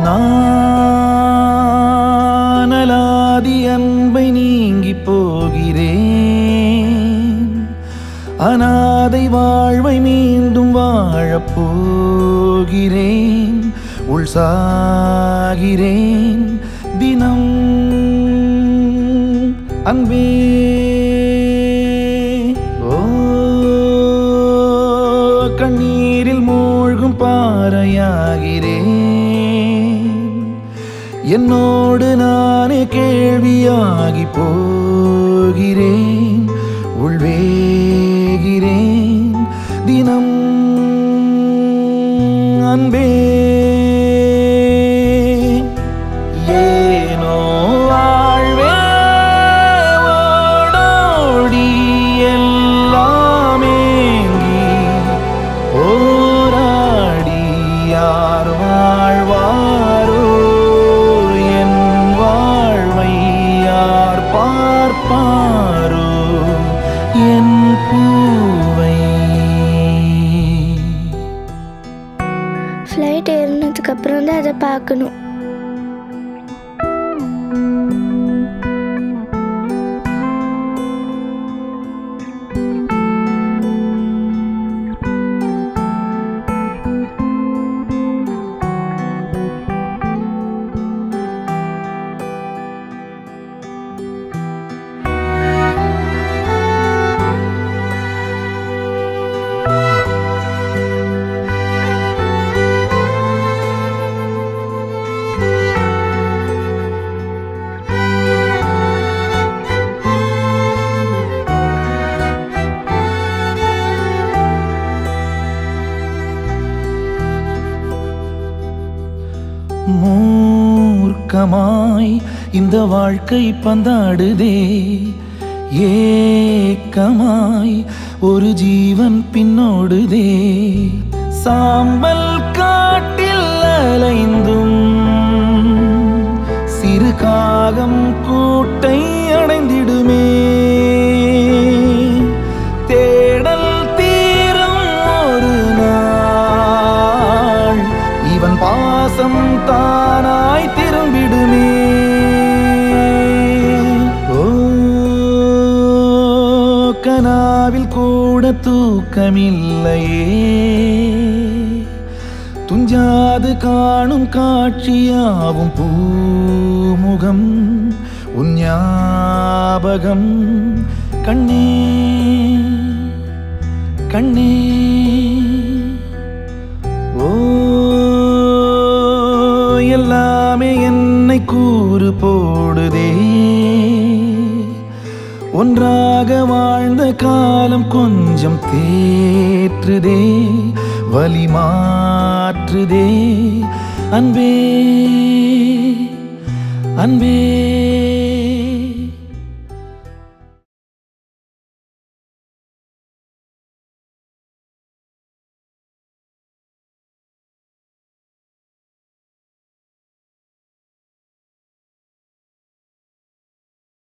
நான் அலாதி அன்பை நீங்கி போகிறேன் அனாதை வாழ்வை மீண்டும் வாழப் போகிறேன் உள் சாகிறேன் தினம் அன்பே ஓ கண்ணீரில் மூழ்கும் பாறையாகிறேன் என்னோடு நானே கேள்வியாகி போகிறேன் உள்வேகிறேன் தினம் அன்பே ஏனோ வாழ்வே ஓடோடி எல்லாமேங்கி போராடி யார் வாழ்வாரோ என் வாழ்வை யார் பார்ப்பாரோ என் பூவை ஃப்ளைட் ஏறினதுக்கு அப்புறம் தான் அதை பார்க்கணும் மூர்க்கமாய் இந்த வாழ்க்கை பந்தாடுதே ஏக்கமாய் ஒரு ஜீவன் பின்னோடுதே சாம்பல் காட்டில் அலைந்தும் சிறு காகம் கூட்டை அடைந்திடுமே தேடல் தீரும் ஒரு நாள் இவன் பாசம் தானாய் திரும்பிடுமே ஓ கனாவில் கூட தூக்கமில்லையே துஞ்சாது காணும் காட்சியாவும் பூமுகம் உன் ஞாபகம் கண்ணே கண்ணே ஓ எல்லாமே என்னை கூறு போடுதே ஒன்றாக வாழ்ந்த காலம் கொஞ்சம் தேற்றுதே வலி மாற்றுதே அன்பே அன்பே